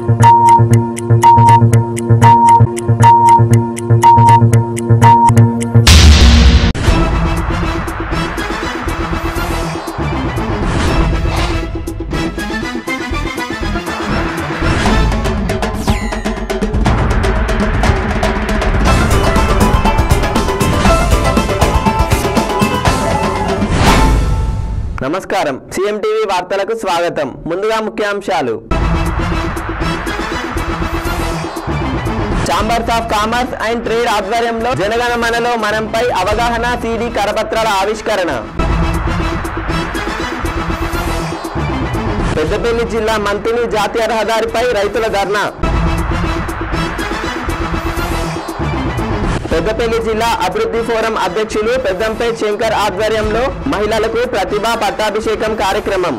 నమస్కారం CM TV వార్తలకు స్వాగతం ముందుగా ముఖ్యాంశాలు chambers of commerce and trade ఆధ్వర్యంలో జనగణమనలో మనంపై అవగాహన సీడీ కరపత్రాల ఆవిష్కరణ పెద్దపల్లి జిల్లా మంతిని జాతీయ రహదారిపై రైతుల ధర్నా పెద్దపల్లి జిల్లా అభివృద్ధి ఫోరం అధ్యక్షులు పెద్దంపేట్ శంకర్ ఆధ్వర్యంలో మహిళలకు ప్రతిభా పట్టాభిషేకం కార్యక్రమం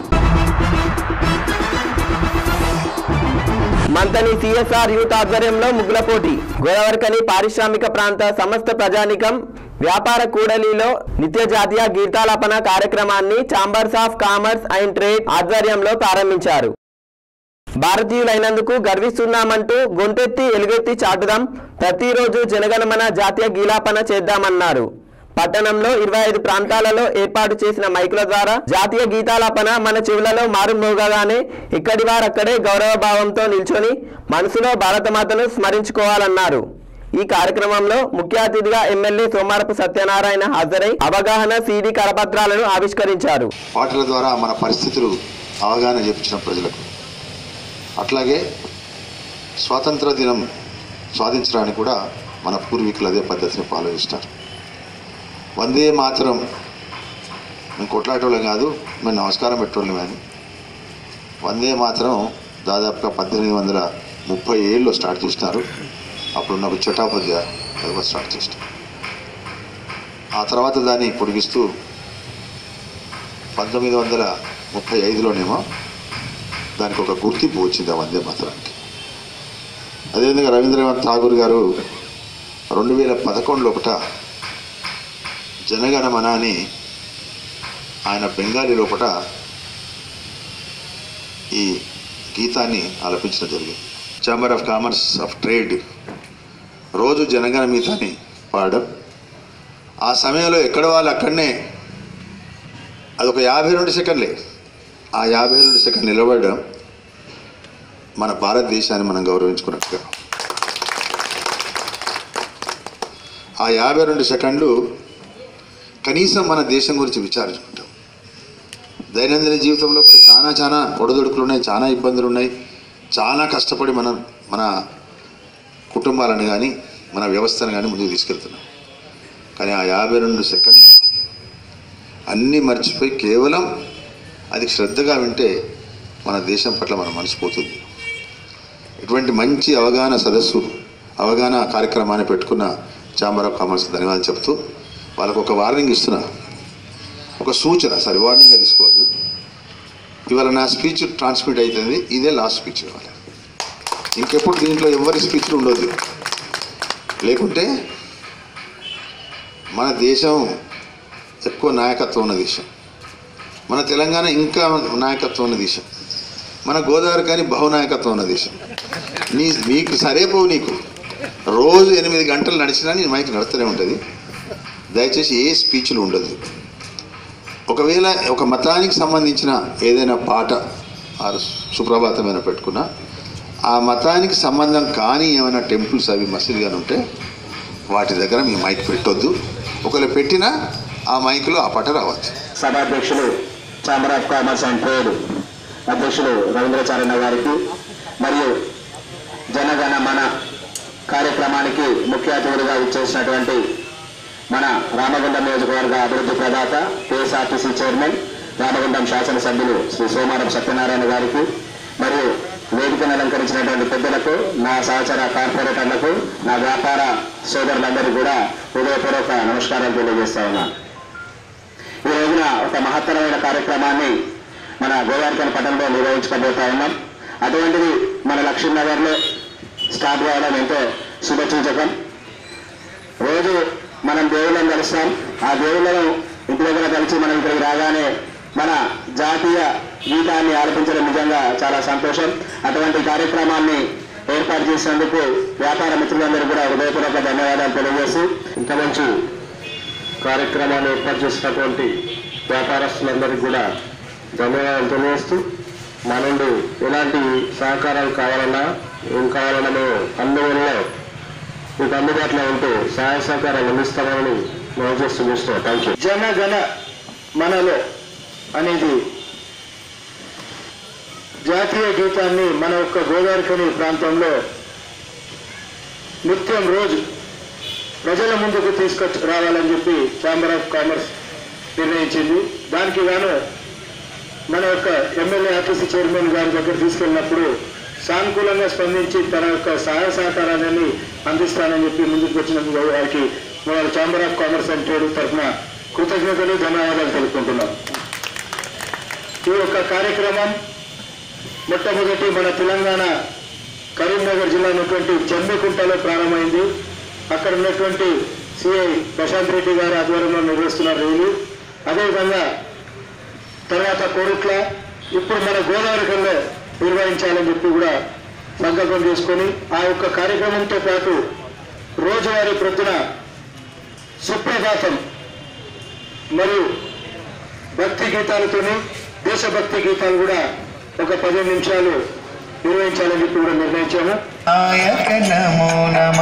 మంతని సిఎస్ఆర్ యూత్ ఆధ్వర్యంలో ముగ్గుల పోటీ గోదావరికని పారిశ్రామిక ప్రాంత సమస్త ప్రజానికం వ్యాపార కూడలిలో నిత్య జాతీయ గీతాలాపన కార్యక్రమాన్ని chambers of commerce and trade ఆధ్వర్యంలో ప్రారంభించారు భారతీయులైనందుకు గర్విస్తున్నామంటూ గొంతెత్తి ఎలుగెత్తి చాటుదాం ప్రతిరోజు జనగణమన జాతీయ గీలాపన చేద్దామన్నారు పట్టణంలో ఇరవై ఐదు ప్రాంతాలలో ఏర్పాటు చేసిన మైకుల ద్వారా జాతీయ గీతాలాపన మన చెవులలో మారుమోగగానే ఇక్కడి వారక్కడే గౌరవ భావంతో నిల్చొని మనసులో భారతమాతను స్మరించుకోవాలన్నారు ఈ కార్యక్రమంలో ముఖ్య అతిథిగా ఎమ్మెల్యే సోమారపు సత్యనారాయణ హాజరై అవగాహన సీడీ కరపత్రాలను ఆవిష్కరించారు పాటల ద్వారా మన పరిస్థితులు అవగాహన చెప్పించిన ప్రజలకు అట్లాగే స్వాతంత్ర దినం సాధించడానికి కూడా మన పూర్వీకులు అదే పద్ధతిని ఫాలో చేస్తారు వందే మాత్రం మేము కొట్లాడేటోళ్ళం కాదు మేము నమస్కారం పెట్టేవాళ్ళం కానీ వందే మాత్రం దాదాపుగా పద్దెనిమిది వందల ముప్పై ఏళ్ళు స్టార్ట్ చేసినారు అప్పుడున్న ఒక చటాపద్య అది కూడా స్టార్ట్ చేసినారు ఆ తర్వాత దాన్ని పొడిగిస్తూ పంతొమ్మిది వందల ముప్పై ఐదులోనేమో దానికి ఒక గుర్తింపు వచ్చింది ఆ వందే మాత్రానికి అదేవిధంగా రవీంద్రనాథ్ ఠాగూర్ గారు రెండు వేల పదకొండులో ఒకట జనగణమన అని ఆయన బెంగాలీ లోపట ఈ గీతాన్ని ఆలపించడం జరిగింది chamber of commerce of trade రోజు జనగణ గీతాన్ని పాడడం ఆ సమయంలో ఎక్కడ వాళ్ళు అక్కడనే అదొక యాభై రెండు సెకండ్లే ఆ యాభై రెండు సెకండ్ నిలబడడం మన భారతదేశాన్ని మనం గౌరవించుకున్నట్టుగా ఆ యాభై రెండు సెకండ్లు కనీసం మన దేశం గురించి విచారించుకుంటాం దైనందిన జీవితంలో ఇప్పుడు చాలా చాలా ఒడదొడుకులు ఉన్నాయి చాలా ఇబ్బందులు ఉన్నాయి చాలా కష్టపడి మనం మన కుటుంబాలను కానీ మన వ్యవస్థను కానీ ముందుకు తీసుకెళ్తున్నాం కానీ ఆ యాభై రెండు సెకండ్ అన్నీ మర్చిపోయి కేవలం అది శ్రద్ధగా వింటే మన దేశం పట్ల మన మనసు పోతుంది ఇటువంటి మంచి అవగాహన సదస్సు అవగాహన కార్యక్రమాన్ని పెట్టుకున్న ఛాంబర్ ఆఫ్ కామర్స్ ధన్యవాదాలు చెప్తూ వాళ్ళకు ఒక వార్నింగ్ ఇస్తున్నా ఒక సూచన సరే వార్నింగ్గా తీసుకోవద్దు ఇవాళ నా స్పీచ్ ట్రాన్స్మిట్ అవుతుంది ఇదే లాస్ట్ స్పీచ్ కావాలి ఇంకెప్పుడు దీంట్లో ఎవరి స్పీచ్లు ఉండొద్దు లేకుంటే మన దేశం ఎక్కువ నాయకత్వం ఉన్న దేశం మన తెలంగాణ ఇంకా నాయకత్వం ఉన్న దేశం మన గోదావరి కానీ బహునాయకత్వం ఉన్న దేశం నీ మీకు సరేపోవు నీకు రోజు ఎనిమిది గంటలు నడిచినా నీ మైక్ నడుస్తూనే ఉంటుంది దయచేసి ఏ స్పీచ్లు ఉండదు ఒకవేళ ఒక మతానికి సంబంధించిన ఏదైనా పాట ఆ సుప్రభాతమైన పెట్టుకున్నా ఆ మతానికి సంబంధం కాని ఏమైనా టెంపుల్స్ అవి మసీదు కానీ ఉంటే వాటి దగ్గర మీ మైక్ పెట్టొద్దు ఒకవేళ పెట్టినా ఆ మైక్లో ఆ పాట రావచ్చు సభాధ్యక్షులు chamber of commerce and trade అధ్యక్షులు రవీంద్రచారణ గారికి మరియు జనగణ మన కార్యక్రమానికి ముఖ్య అతిథులుగా ఇచ్చేసినటువంటి మన రామగుండం నియోజకవర్గ అభివృద్ధి ప్రదాత కేఎస్ఆర్టీసీ చైర్మన్ రామగుండం శాసనసభ్యులు శ్రీ సోమారం సత్యనారాయణ గారికి మరియు వేదికను అలంకరించినటువంటి పెద్దలకు నా సహచర కార్పొరేటర్లకు నా వ్యాపార సోదరులందరికీ కూడా హృదయపూర్వక నమస్కారాలు తెలియజేస్తా ఉన్నాను ఈ రోజున ఒక మహత్తరమైన కార్యక్రమాన్ని మన గోదావరికన్ పట్టణంలో నిర్వహించుకోబోతా ఉన్నాం అటువంటిది మన లక్ష్మీనగర్లో స్టార్ట్ కావడం ఎంతో శుభసూచకం రోజు మనం దేవుళ్ళని కలుస్తాం ఆ దేవుళ్ళను ఇంటి దగ్గర కలిసి మనం ఇక్కడికి రాగానే మన జాతీయ గీతాన్ని ఆలపించడం నిజంగా చాలా సంతోషం అటువంటి కార్యక్రమాన్ని ఏర్పాటు చేసినందుకు వ్యాపార మిత్రులందరూ కూడా హృదయపూర్వక ధన్యవాదాలు తెలియజేస్తూ ఇంత మంచి కార్యక్రమాన్ని ఏర్పాటు చేసినటువంటి వ్యాపారస్తులందరికీ కూడా ధన్యవాదాలు తెలియజేస్తూ మా నుండి ఎలాంటి సహకారాలు కావాలన్నా ఏం కావాలన్నా మేము అందువల్ల మీకు అందుబాటులో ఉంటూ సహాయ సహకారాలు అందిస్తామని మనం చేస్తూ చూస్తున్నాం థ్యాంక్ యూ జనగణ మనలో అనేది జాతీయ గీతాన్ని మన యొక్క గోదావరికని ప్రాంతంలో నిత్యం రోజు ప్రజల ముందుకు తీసుకొచ్చి రావాలని చెప్పి ఛాంబర్ ఆఫ్ కామర్స్ నిర్ణయించింది దానికి గాను మన యొక్క ఎమ్మెల్యే ఆర్టీసీ చైర్మన్ గారి దగ్గర తీసుకెళ్ళినప్పుడు సానుకూలంగా స్పందించి తన యొక్క సహాయ సహకారాన్ని అందిస్తానని చెప్పి ముందుకు వచ్చినందుకు వారికి మన chamber of commerce and trade తరఫున కృతజ్ఞతలు ధన్యవాదాలు తెలుపుకుంటున్నాం ఈ యొక్క కార్యక్రమం మొట్టమొదటి మన తెలంగాణ కరీంనగర్ జిల్లా ఉన్నటువంటి చెంబకుంటలో ప్రారంభమైంది అక్కడ ఉన్నటువంటి సిఐ ప్రశాంత్ రెడ్డి గారి ఆధ్వర్యంలో నిర్వహిస్తున్న రైలు అదేవిధంగా తర్వాత కోరుట్ల ఇప్పుడు మన గోదావరికల్లో నిర్వహించాలని చెప్పి కూడా సంకల్పం చేసుకొని ఆ యొక్క కార్యక్రమంతో పాటు రోజువారీ ప్రొద్దున సుప్రభాతం మరియు భక్తి గీతాలతోని దేశభక్తి గీతాలు కూడా ఒక పదిహేను నిమిషాలు నిర్వహించాలని చెప్పి కూడా నిర్ణయించాము వినాయక నమో నమ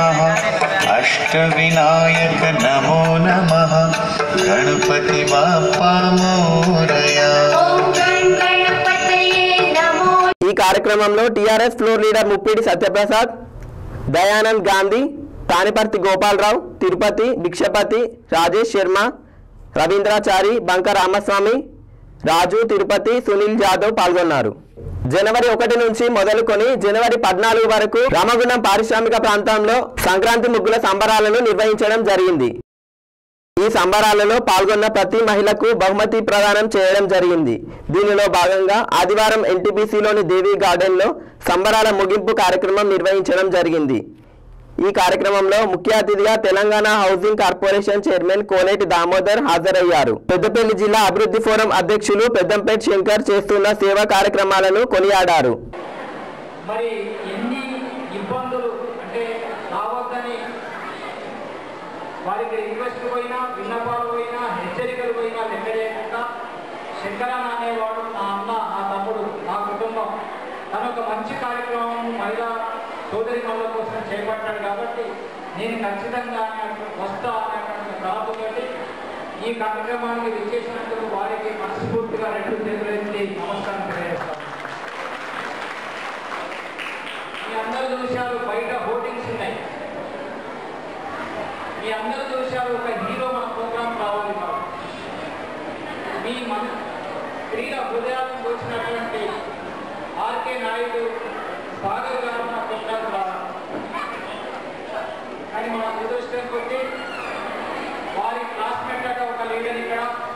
అష్టవినాయక నమో నమ గణపతి బాప్పా మోరయా ఓం గణ గణపతయే నమో ఈ కార్యక్రమంలో టీఆర్ఎస్ ఫ్లోర్ లీడర్ ముప్పిడి సత్యప్రసాద్ దయానంద్ గాంధీ తానిపర్తి గోపాలరావు తిరుపతి భిక్షపతి రాజేష్ శర్మ రవీంద్రాచారి బంక రామస్వామి రాజు తిరుపతి సునీల్ జాదవ్ పాల్గొన్నారు జనవరి ఒకటి నుంచి మొదలుకొని జనవరి పద్నాలుగు వరకు రామగుండం పారిశ్రామిక ప్రాంతంలో సంక్రాంతి ముగ్గుల సంబరాలను నిర్వహించడం జరిగింది ఈ సంబరాలలో పాల్గొన్న ప్రతి మహిళకు బహుమతి ప్రదానం చేయడం జరిగింది దీనిలో భాగంగా ఆదివారం ఎన్టీపీసీలోని దేవి గార్డెన్లో సంబరాల ముగింపు కార్యక్రమం నిర్వహించడం జరిగింది ఈ కార్యక్రమంలో ముఖ్య అతిథిగా Telangana housing corporation chairman Koneti Damodar హాజరయ్యారు పెద్దపల్లి జిల్లా అభివృద్ధి ఫోరం అధ్యక్షులు పెద్దంపేట్ శంకర్ చేస్తున్న సేవా కార్యక్రమాలను కొనియాడారు మరి ఎన్ని ఇబ్బందులు అంటే రావద్దని వారికి రిక్వెస్ట్ పోయినా విన్నపాలు పోయినా హెచ్చరికలు పోయినా లెక్క చేయకుండా శంకరన్ అనేవాడు నా అన్న నా తమ్ముడు నా కుటుంబం తను ఒక మంచి కార్యక్రమం మహిళా సోదరి మనుల కోసం చేపట్టాడు కాబట్టి నేను ఖచ్చితంగా అనేటువంటి వస్తా అనేటువంటి తలపుతోటి ఈ కార్యక్రమానికి విచ్చేసినందుకు వారికి మనస్ఫూర్తిగా రెండు చేతులెత్తి నమస్కారం తెలియజేస్తాను మీ అందరు చూశారు బయట హోర్డింగ్స్ ఉన్నాయి మీ అందరు చూశారు ఒక హీరో మన ప్రోగ్రాం కావాలి మాకు మీ మన క్రీడ హృదయాలకు వచ్చినటువంటి ఆర్కే నాయుడు సాగర్ గారు మన ప్రోగ్రాం రావాలి కానీ మన దురదృష్టం కొద్ది వారి క్లాస్మేట్ అట ఒక లీడర్ ఇక్కడ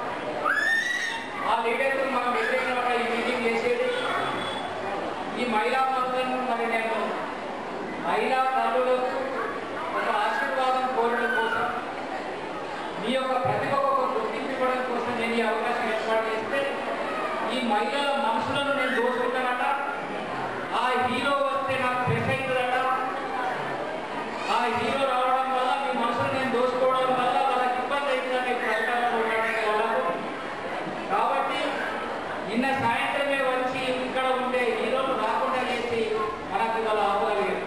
ఆ లీడర్తో మనం వ్యతిరేకంగా ఈ మీటింగ్ చేసేది ఈ మహిళా మంత్రులను మరి నేను మహిళా తల్లులకు ఒక ఆశీర్వాదం కోరడం కోసం మీ యొక్క ప్రతిభకు ఒక గుర్తింపు ఇవ్వడం కోసం నేను ఈ అవకాశం ఏర్పాటు చేస్తే ఈ మహిళల మనసులను నేను దోచుకుంటానట ఆ హీరో వస్తే నాకు ఫ్రెష్ అవుతుందట ఆ హీరో రావడం వల్ల మీ మనసును నేను దోచుకోవడం వల్ల వాళ్ళకి ఇబ్బంది అవుతుందని ప్రకటనలు ఉండడం వాళ్ళకు కాబట్టి నిన్న సాయంత్రమే వచ్చి ఇక్కడ ఉండే హీరోలు రాకుండా చేసి మనకు ఇవాళ ఆపగలిగారు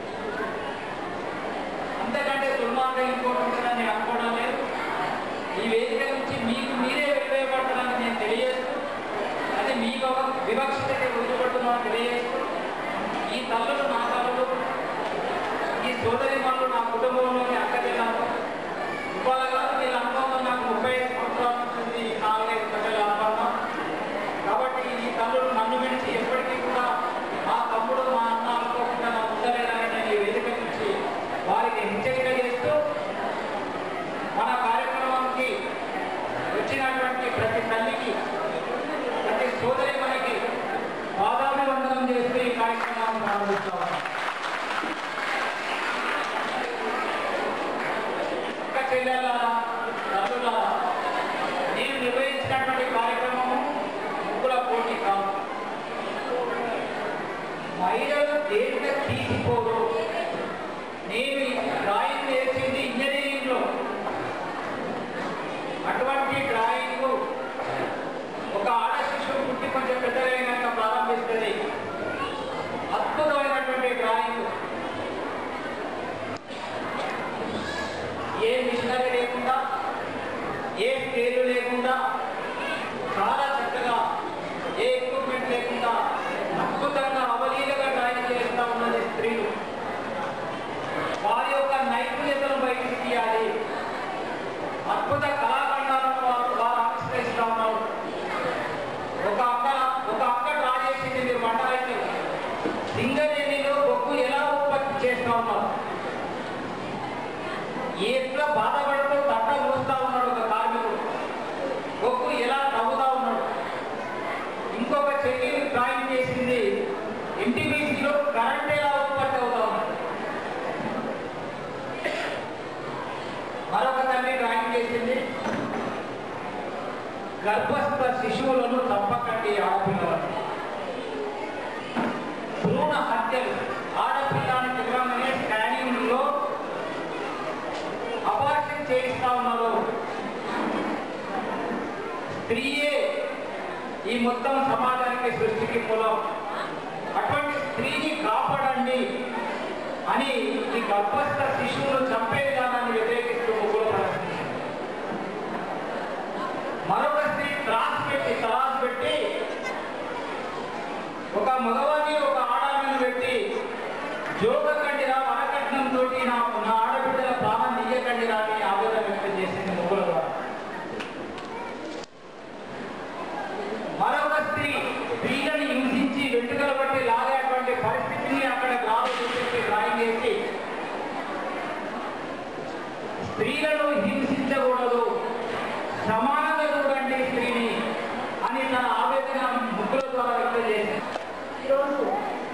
అంతకంటే దుర్మార్గం ఇంకోటి ఉంటుందని నేను అనుకోవడం లేదు ఈ వేదిక నుంచి మీకు మీరే వెళ్ళబడతానని నేను తెలియజేస్తూ అది మీకు ఒక వివక్షతకి వదిలిపెడుతున్నామని తెలియజేస్తూ ఈ తల్లులు నా తల్లులు ఈ సోదరి మనులు నా కుటుంబంలోని అక్క జిల్లాలో ఇవాళ కాదు వీళ్ళ అనుభవం నాకు ముప్పై ఐదు సంవత్సరాల నుంచి నాలుగైదు ప్రజల అనుభవం కాబట్టి ఈ తల్లులు నన్ను విడిచి ఎప్పటికీ కూడా మా తమ్ముడు మా అన్న అనుకోకుండా నా ఉండలేదని నేను ఈ వేదిక నుంచి వారికి హెచ్చరిక చేస్తూ మన కార్యక్రమానికి వచ్చినటువంటి ప్రతి తల్లికి ప్రతి సోదరి మనకి పాదాభివందనం చేస్తూ ఈ కార్యక్రమాన్ని ప్రారంభిస్తాము అక్క చెల్లెల తల్లుల నేను నిర్వహించినటువంటి కార్యక్రమము తేలిక తీసిపోదు నేను ఈ డ్రాయింగ్ నేర్చింది ఇంజనీరింగ్లో అటువంటి డ్రాయింగ్ ఒక ఆడ శిశువు పుట్టి కొంచెం పెద్దగైనాక ప్రారంభిస్తుంది అద్భుతమైనటువంటి డ్రాయింగ్ ఏ మిషనరీ లేకుండా ఏ స్కేలు లేకుండా చాలా చక్కగా ఏ ఎక్విప్మెంట్ లేకుండా అద్భుతంగా అవలీలగా డ్రాయింగ్ చేస్తూ ఉన్నది స్త్రీలు వారి యొక్క నైపుణ్యతను బయటికి తీయాలి అద్భుత కళాఖండాలను వారు వారు ఆవిష్కరిస్తూ ఉన్నారు ఒక అక్క ఒక అక్క డ్రా చేసింది మీరు మండలైతే సింగరేణిలో బొగ్గు ఎలా ఉత్పత్తి చేస్తూ ఉన్నారు ఎట్లా బాధపడుతూ తట్ట మోస్తా ఉన్నాడు ఒక కార్మికుడు బొగ్గు ఎలా తవ్వుతా ఉన్నాడు ఇంకొక చెల్లి డ్రాయింగ్ చేసింది ఎన్టీపీసీలో కరెంట్ ఎలా ఉత్పత్తి అవుతా ఉన్నాడు మరొక తల్లి డ్రాయింగ్ చేసింది గర్భస్థ శిశువులను చంపకండి ఆడపిల్లలను భ్రూణ హత్యలు ఆడపిల్లని వివరమనే స్కానింగ్ లో అపార్షన్ చేయిస్తా ఉన్నారు స్త్రీయే ఈ మొత్తం సమాజానికి సృష్టికి మూలం అటువంటి స్త్రీని కాపాడండి అని ఈ గర్భస్థ శిశువులు చంపే విధానాన్ని వ్యతిరేకిస్తూ ముగ్గురు ప్రదర్శించారు మరొక స్త్రీ త్రాసు పెట్టి తరాసు పెట్టి ఒక మగవాడిని ఒక ఆడాలను పెట్టి జోగకండి రా వరకట్నం తోటి నా నా ఆడబిడ్డల ప్రాణం తీయకండి రా అని ఆవేదన వ్యక్తం చేసింది ముగ్గుల ద్వారా మరొక స్త్రీ స్త్రీలను హింసించి వెంట్రుకలు బట్టి లాగేటువంటి పరిస్థితిని అక్కడ గ్రామం చూపించి డ్రాయింగ్ చేసి స్త్రీలను హింసించకూడదు సమానంగా చూడండి స్త్రీని అని తన ఆవేదన ముగ్గుల ద్వారా వ్యక్తం చేసింది ఈరోజు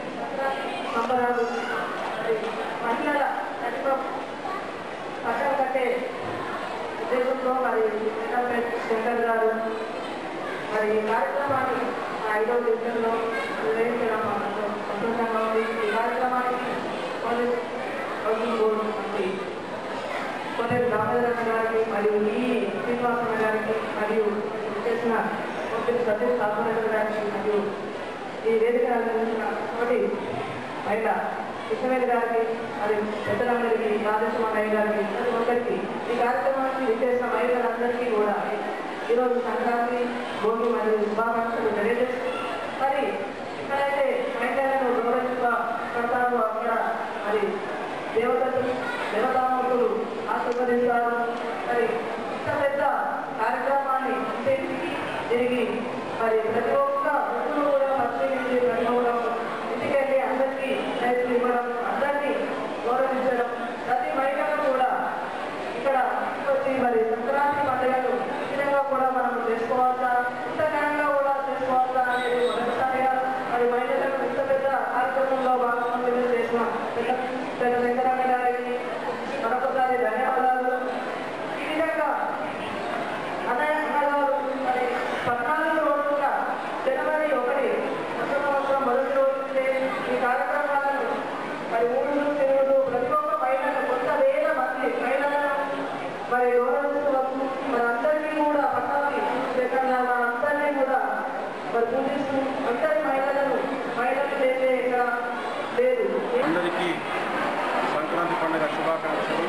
సంబరాలు మరి మహిళల ప్రతిభ పట్టం కట్టే ఉద్దేశంతో మరి వెంకటపేట శంకర్ గారు మరి ఈ కార్యక్రమాన్ని ఆ ఐదో డివిజన్లో నిర్వహించడం మాకు సంతోషంగా ఉంది ఈ కార్యక్రమానికి పోలీస్ హౌసింగ్ బోర్డు మంత్రి కొనేరు దామోదరన్న గారికి మరియు ఈ శ్రీనివాసన్న గారికి మరియు చేసిన మంత్రి సతీష్ రామరెడ్డి గారికి మరియు ఈ వేదిక అలంకరించిన తోటి మహిళ కృష్ణవేణి గారికి మరియు పెద్దలందరికీ రాజేశ్వరయ్య గారికి ప్రతి ఒక్కరికి ఈ కార్యక్రమానికి విచ్చేసిన మహిళలందరికీ కూడా ఈరోజు సంక్రాంతి భోగి మరియు శుభాకాంక్షలు తెలియజేస్తూ మరి ఎక్కడైతే మహిళలను గౌరవించ కడతారో అక్కడ మరి దేవతలు దేవతామూర్తులు ఆశీర్వదించారు మరి ఇంత పెద్ద కార్యక్రమాన్ని ఇంటింటికి తిరిగి మరి ప్రతి ఒక్క వృత్తులు కూడా పరిశీలించి కనుగొనడం ఇంటికెళ్ళి అందరికీ రైతులు ఇవ్వడం అందరినీ గౌరవించడం ప్రతి మహిళను కూడా ఇక్కడ వచ్చి మరి సంక్రాంతి పండుగలు ఈ విధంగా కూడా మనం చేసుకోవచ్చా ఇంత ఘనంగా కూడా చేసుకోవచ్చా అనేది మొదటిసారిగా మరి మహిళలకు ఇంత పెద్ద కార్యక్రమంలో భాగంగా తెలియజేసిన పెద్ద పెద్ద వెంకటరమణ గారికి మరొకసారి ధన్యవాదాలు ఈ విధంగా అన్నయ్య అన్నగారు మరి పద్నాలుగు రోజులుగా జనవరి ఒకటి కొత్త సంవత్సరం మొదటి రోజు నుండే ఈ కార్యక్రమాలను మరి ఊళ్ళు తిరుగుతూ ప్రతి ఒక్క మహిళలు కొంత వేల మంది మహిళలను మరి గౌరవిస్తూ వస్తూ మరి అందరినీ కూడా పట్టాలి లేకుండా అందరినీ కూడా మరి పూజిస్తూ అందరి మహిళలను మహిళలు లేదే ఇక్కడ లేదు అందరికీ సంక్రాంతి పండుగ శుభాకాంక్షలు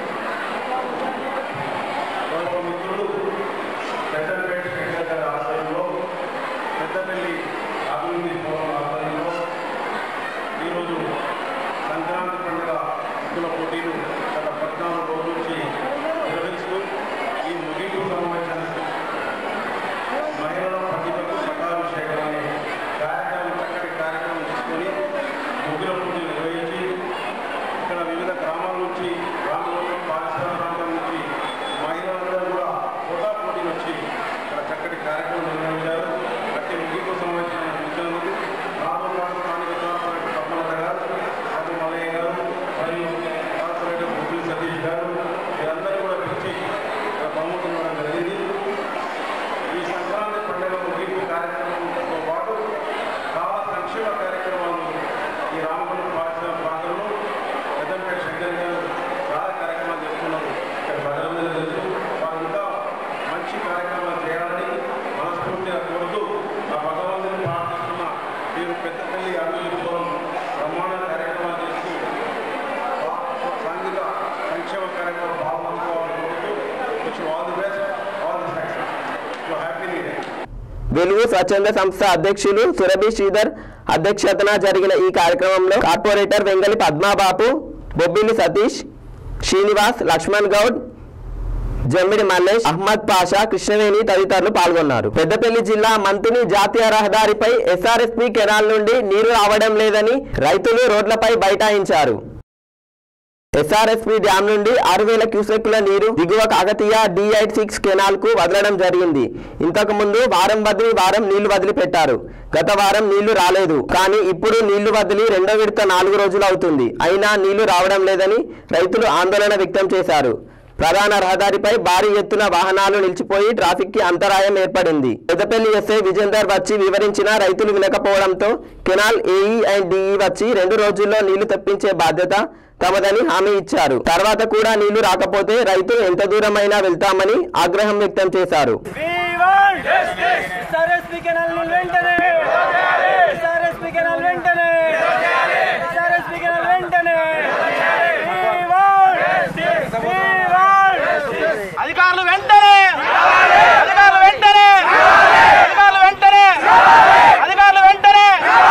గౌరవ మిత్రులు పెద్దపేట శంకర్ గారి ఆధ్వర్యంలో పెద్దపల్లి అభివృద్ధి ఫోరం ఆధ్వర్యంలో ఈరోజు సంక్రాంతి పండుగ ముగ్గుల పోటీలు గత పద్నాలుగు రోజుల నుంచి నిర్వహిస్తూ ఈ ముగింపు సమావేశానికి మహిళల ప్రతిభకు పట్టాభిషేకం అనే కార్యక్రమం చక్కటి కార్యక్రమం తీసుకొని ముగ్గుల పోటీలు నిర్వహించి ఇక్కడ వివిధ గ్రామాల నుంచి గ్రామాలలో వెలుగు స్వచ్ఛంద సంస్థ అధ్యక్షులు సురభి శ్రీధర్ అధ్యక్షతన జరిగిన ఈ కార్యక్రమంలో కార్పొరేటర్ వెంగలి పద్మాబాబు బొబ్బిలి సతీష్ శ్రీనివాస్ లక్ష్మణ్ గౌడ్ జమ్మిడి మల్లేష్ అహ్మద్ పాషా కృష్ణవేణి తదితరులు పాల్గొన్నారు పెద్దపల్లి జిల్లా మంతిని జాతీయ రహదారిపై ఎస్ఆర్ఎస్పి కెనాల్ నుండి నీరు రావడం లేదని రైతులు రోడ్లపై బైఠాయించారు ఎస్ఆర్ఎస్పి డ్యాం నుండి ఆరు వేల క్యూసెక్కుల నీరు దిగువ Kakatiya D eight six canal కు వదలడం జరిగింది ఇంతకు ముందు వారం వదిలి వారం నీళ్లు వదిలిపెట్టారు గత వారం నీళ్లు రాలేదు కానీ ఇప్పుడు నీళ్లు వదిలి రెండో విడత నాలుగు రోజులు అవుతుంది అయినా నీళ్లు రావడం లేదని రైతులు ఆందోళన వ్యక్తం చేశారు ప్రధాన రహదారిపై భారీ ఎత్తున వాహనాలు నిలిచిపోయి ట్రాఫిక్ కి అంతరాయం ఏర్పడింది పెద్దపల్లి ఎస్ఐ విజేందర్ వచ్చి వివరించిన రైతులు వినకపోవడంతో కెనాల్ ఏఈ అండ్ డిఈ వచ్చి రెండు రోజుల్లో నీళ్లు తెప్పించే బాధ్యత తమదని హామీ ఇచ్చారు తర్వాత కూడా నీళ్లు రాకపోతే రైతులు ఎంత దూరమైనా వెళ్తామని ఆగ్రహం వ్యక్తం చేశారు అధికారులు వెంటనే అధికారులు వెంటనే అధికారులు వెంటనే అధికారులు వెంటనే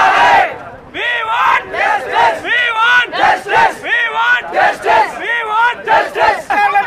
We want justice! We want justice! We want justice! We want justice!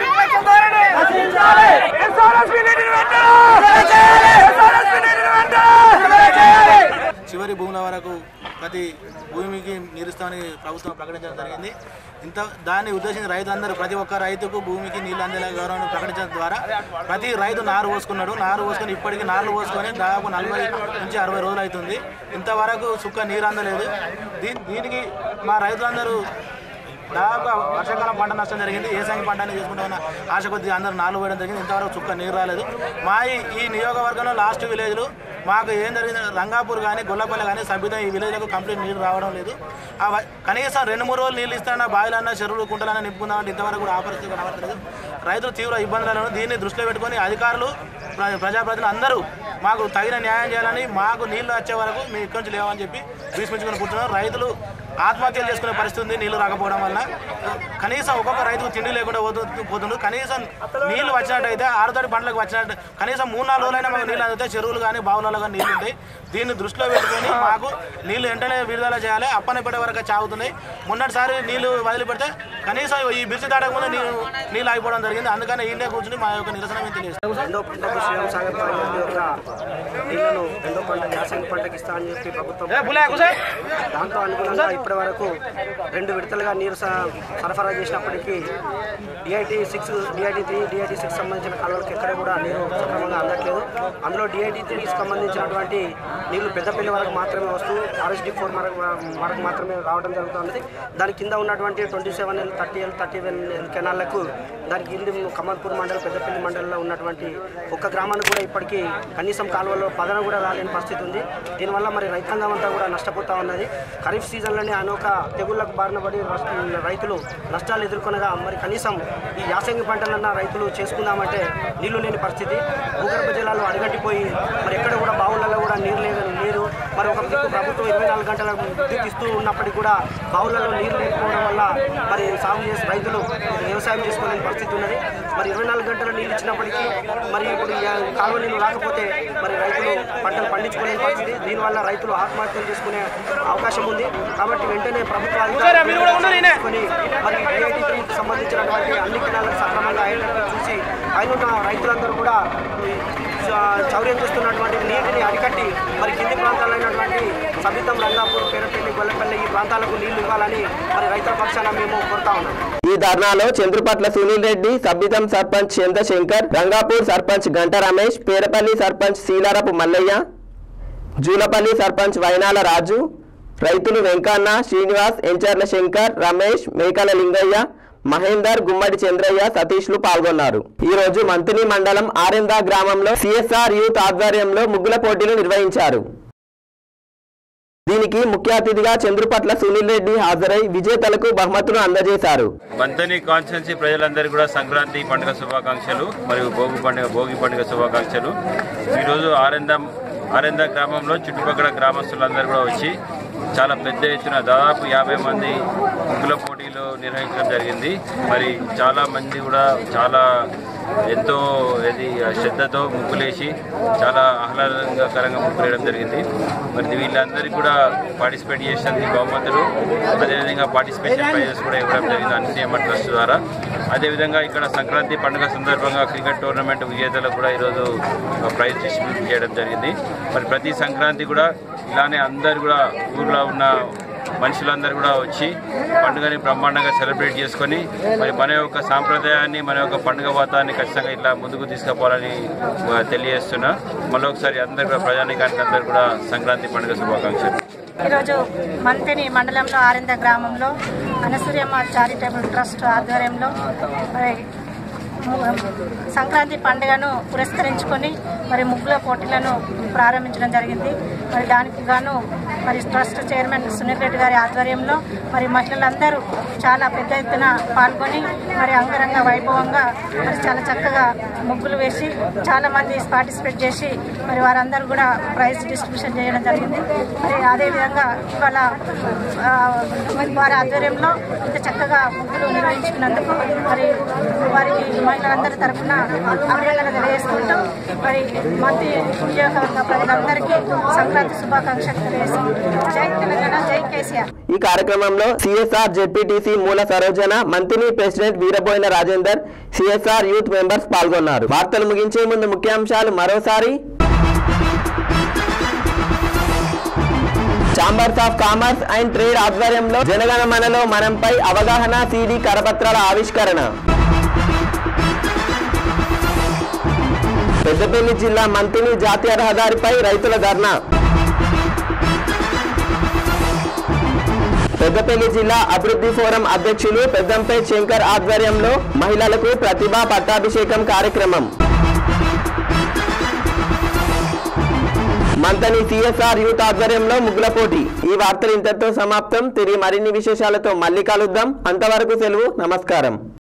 రచించాలి! SRSP నీటిని వెంటనే! SRSP నీటిని వెంటనే! చివరి భూముల వరకు ప్రతి భూమికి నీరుస్తామని ప్రభుత్వం ప్రకటించడం జరిగింది ఇంత దాన్ని ఉద్దేశించి రైతులందరూ ప్రతి ఒక్క రైతుకు భూమికి నీళ్ళు అందేలా గౌరవం ప్రకటించడం ద్వారా ప్రతి రైతు నారు పోసుకున్నాడు నారు పోసుకొని ఇప్పటికీ నార్లు పోసుకొని దాదాపు నలభై నుంచి అరవై రోజులు అవుతుంది ఇంతవరకు సుక్క నీరు అందలేదు దీ దీనికి మా రైతులందరూ దాదాపు వర్షాకాలం పంట నష్టం జరిగింది ఏసాంగి పంటని చేసుకుంటామన్న ఆశ కొద్ది అందరూ నాలుగు వేయడం జరిగింది ఇంతవరకు చుక్క నీరు రాలేదు మా ఈ- ఈ నియోగవర్గంలో లాస్ట్ విలేజ్లు మాకు ఏం జరిగింది రంగాపూర్ కానీ గొల్లపల్లి కానీ సభ్యుత ఈ విలేజ్లకు కంప్లీట్ నీరు రావడం లేదు ఆ వ- కనీసం రెండు మూడు రోజులు నీళ్ళు ఇస్తానన్నా బావిలన్నా చెరువులు కుంటలన్నా నింపుకుందామంటే ఇంతవరకు కూడా ఆ పరిస్థితి కనబడలేదు రైతులు తీవ్ర ఇబ్బందులను దీన్ని దృష్టిలో పెట్టుకొని అధికారులు ప్ర- ప్రజాప్రతినిధులు అందరూ మాకు తగిన న్యాయం చేయాలని మాకు నీళ్లు వచ్చే వరకు మేము ఇక్కడి నుంచి లేవని చెప్పి భీష్మించుకొని కూర్చున్నారు రైతులు ఆత్మహత్యలు చేసుకునే పరిస్థితి ఉంది నీళ్లు రాకపోవడం వల్ల కనీసం ఒక్కొక్క రైతుకు తిండి లేకుండా పోతు పోతుండ్రు కనీసం నీళ్లు వచ్చినట్టయితే ఆరుతడి పంటలకు వచ్చినట్టు కనీసం మూడు నాలుగు రోజులైనా మాకు నీళ్ళు అందితే చెరువులు కానీ బావులలో కానీ నీళ్లు ఉంటాయి దీన్ని దృష్టిలో పెట్టుకొని మాకు నీళ్లు వెంటనే విడుదల చేయాలి అప్పనపెట్టే వరకు చావుతున్నాయి మొన్నటిసారి నీళ్లు వదిలిపెడితే కనీసం ఈ బిర్చి దాటక ముందు నీళ్ళు నీళ్ళు ఆగిపోవడం జరిగింది అందుకని ఈయనే కూర్చుని మా యొక్క నిరసన మేము తెలియజేస్తాం రెండో పంటకు శ్రీరామ సాగర్ ప్రాజెక్టు యొక్క నీళ్లను రెండో పంట యాసంగి పంటకి ఇస్తా అని చెప్పి ప్రభుత్వం దాంతో అనుగుణంగా ఇప్పటి వరకు రెండు విడతలుగా నీరు స- సరఫరా చేసినప్పటికీ DIT six DIT three DIT six సంబంధించిన కాలువలకు ఎక్కడ కూడా నీరు సక్రమంగా అందట్లేదు అందులో డిఐటి త్రీకి సంబంధించినటువంటి నీళ్లు పెద్దపల్లి వరకు మాత్రమే వస్తూ ఆర్ఎస్డి ఫోర్ వరకు వరకు మాత్రమే రావడం జరుగుతుంది దాని కింద ఉన్నటువంటి twenty seven L thirty L thirty one కెనాళ్లకు దాని కింది కమల్పూర్ మండలం పెద్దపల్లి మండలంలో ఉన్నటువంటి ఒక్క గ్రామానికి కూడా ఇప్పటికీ కనీసం కాలువలో పదన కూడా రాలేని పరిస్థితి ఉంది దీనివల్ల మరి రైతాంగం అంతా కూడా నష్టపోతా ఉన్నది ఖరీఫ్ సీజన్లోనే అనేక తెగుళ్లకు బారిన పడి నష్ట- రైతులు నష్టాలు ఎదుర్కొనగా మరి కనీసం ఈ యాసంగి పంటలన్నా రైతులు చేసుకుందామంటే నీళ్లు లేని పరిస్థితి భూగర్భ జలాలు అడగట్టిపోయి మరి ఎక్కడ కూడా బావులలో కూడా నీరు లేదు నీరు మరి ఒక దిక్కు ప్రభుత్వం ఇరవై నాలుగు గంటల విద్యుత్ ఇస్తూ ఉన్నప్పటికీ కూడా బావులలో నీరు లేకపోవడం వల్ల మరి సాగు చేసి రైతులు వ్యవసాయం చేసుకోలేని పరిస్థితి ఉన్నది మరి ఇరవై నాలుగు గంటల నీళ్ళు ఇచ్చినప్పటికీ మరి ఇప్పుడు ఈ కాలువ నీళ్ళు రాకపోతే మరి రైతులు పంటలు పండించుకోలేని పరిస్థితి దీనివల్ల రైతులు ఆత్మహత్యలు చేసుకునే అవకాశం ఉంది కాబట్టి వెంటనే ప్రభుత్వాలు తీసుకొని మరి డిఐటి త్రీకి సంబంధించినటువంటి అన్ని కెనాలకు సక్రమంగా అయ్యేటట్టు చూసి పైన ఉన్న రైతులందరూ కూడా ఈ చ- చౌర్యం చేస్తున్నటువంటి నీటిని అరికట్టి మరి కింది ప్రాంతాలైనటువంటి సబితం రంగాపూర్ పేరపల్లి గొల్లపల్లి ఈ ప్రాంతాలకు నీళ్లు ఇవ్వాలని మరి రైతుల పక్షాన మేము కోరుతా ఉన్నాం ఈ ధర్నాలో చంద్రుపట్ల సునీల్ రెడ్డి సబ్బితం సర్పంచ్ చంద్రశంకర్ రంగాపూర్ సర్పంచ్ గంట రమేష్ పేరపల్లి సర్పంచ్ సీలారపు మల్లయ్య జూలపల్లి సర్పంచ్ వైనాల రాజు రైతులు వెంకన్న శ్రీనివాస్ ఎంచర్ల శంకర్ రమేష్ మేకల లింగయ్య మహేందర్ గుమ్మడి చంద్రయ్య సతీష్లు పాల్గొన్నారు ఈ రోజు మంతిని మండలం ఆరెందా గ్రామంలో సిఎస్ఆర్ యూత్ ఆధ్వర్యంలో ముగ్గుల పోటీలు నిర్వహించారు దీనికి ముఖ్య అతిథిగా చంద్రుపట్ల సునీల్ రెడ్డి హాజరై విజేతలకు బహుమతులు అందజేశారు మంతని కాన్స్టిట్యున్సీ ప్రజలందరికీ కూడా సంక్రాంతి పండుగ శుభాకాంక్షలు మరియు భోగి పండుగ భోగి పండుగ శుభాకాంక్షలు ఈరోజు ఆనందం ఆనంద గ్రామంలో చుట్టుపక్కల గ్రామస్తులందరూ కూడా వచ్చి చాలా పెద్ద ఎత్తున దాదాపు యాభై మంది ముగ్గుల పోటీలు నిర్వహించడం జరిగింది మరి చాలా మంది కూడా చాలా ఎంతో ఇది శ్రద్ధతో ముగ్గులేసి చాలా ఆహ్లాదకరంగా ముగ్గులు వేయడం జరిగింది మరి వీళ్ళందరికీ కూడా పార్టిసిపేట్ చేసినందుకు బహుమతులు అదేవిధంగా పార్టిసిపేషన్ ప్రైజెస్ కూడా ఇవ్వడం జరిగింది అన్సీఎం ట్రస్ట్ ద్వారా అదేవిధంగా ఇక్కడ సంక్రాంతి పండుగ సందర్భంగా క్రికెట్ టోర్నమెంట్ విజేతలకు కూడా ఈరోజు ప్రైజ్ డిస్ట్రిబ్యూట్ చేయడం జరిగింది మరి ప్రతి సంక్రాంతి కూడా ఇలానే అందరు కూడా ఊర్లో ఉన్న మనుషులందరూ కూడా వచ్చి పండుగని బ్రహ్మాండంగా సెలబ్రేట్ చేసుకొని మరి మన యొక్క సాంప్రదాయాన్ని మన యొక్క పండుగ వాతాన్ని ఖచ్చితంగా ఇట్లా ముందుకు తీసుకుపోవాలని ఆ, తెలియజేస్తున్నా మళ్ళీ ఒకసారి అందరు కూడా ప్రజానికానికి అందరు కూడా సంక్రాంతి పండుగ శుభాకాంక్షలు ఈరోజు మంతిని మండలంలో ఆరింద గ్రామంలో అనసూయమ్మ చారిటబుల్ ట్రస్ట్ ఆధ్వర్యంలో మరి సంక్రాంతి పండుగను పురస్కరించుకొని మరి ముగ్గుల పోటీలను ప్రారంభించడం జరిగింది మరి దానికి గాను మరి ట్రస్ట్ చైర్మన్ సునీల్ రెడ్డి గారి ఆధ్వర్యంలో మరి మహిళలందరూ చాలా పెద్ద ఎత్తున పాల్గొని మరి అంగరంగ వైభవంగా మరి చాలా చక్కగా ముగ్గులు వేసి చాలా మంది పార్టిసిపేట్ చేసి మరి వారందరూ కూడా ప్రైజ్ డిస్ట్రిబ్యూషన్ చేయడం జరిగింది మరి అదేవిధంగా ఇవాళ ఆ, వారి ఆధ్వర్యంలో ఇంత చక్కగా ముగ్గులు నిర్వహించుకున్నందుకు మరి వారికి మహిళలందరి తరఫున అభినందన తెలియజేసుకుంటూ మరి మంత్రి నియోజకవర్గ ప్రజలందరికీ సంక్రాంతి శుభాకాంక్షలు తెలియజేస్తున్నాం జై తెలంగాణ జై కేసీఆర్ ఈ కార్యక్రమంలో సిఎస్ఆర్ జెడ్పీటీసీ మూల సరోజన మంత్రి president Veeraboina Rajender CSR youth members పాల్గొన్నారు వార్తలు ముగించే ముందు ముఖ్యాంశాలు మరోసారి chambers of commerce and trade ఆధ్వర్యంలో జనగణమనలో మనంపై అవగాహన సీడీ కరపత్రాల ఆవిష్కరణ పెద్దపల్లి జిల్లా మంతిని జాతీయ రహదారిపై రైతుల ధర్నా పెద్దపల్లి జిల్లా అభివృద్ధి ఫోరం అధ్యక్షులు పెద్దంపేట్ శంకర్ ఆధ్వర్యంలో మహిళలకు ప్రతిభా పట్టాభిషేకం కార్యక్రమం మంతని సిఎస్ఆర్ యూత్ ఆధ్వర్యంలో ముగ్గుల పోటీ ఈ వార్తలు ఇంతటితో సమాప్తం తిరిగి మరిన్ని విశేషాలతో మళ్ళీ కలుద్దాం అంతవరకు సెలవు నమస్కారం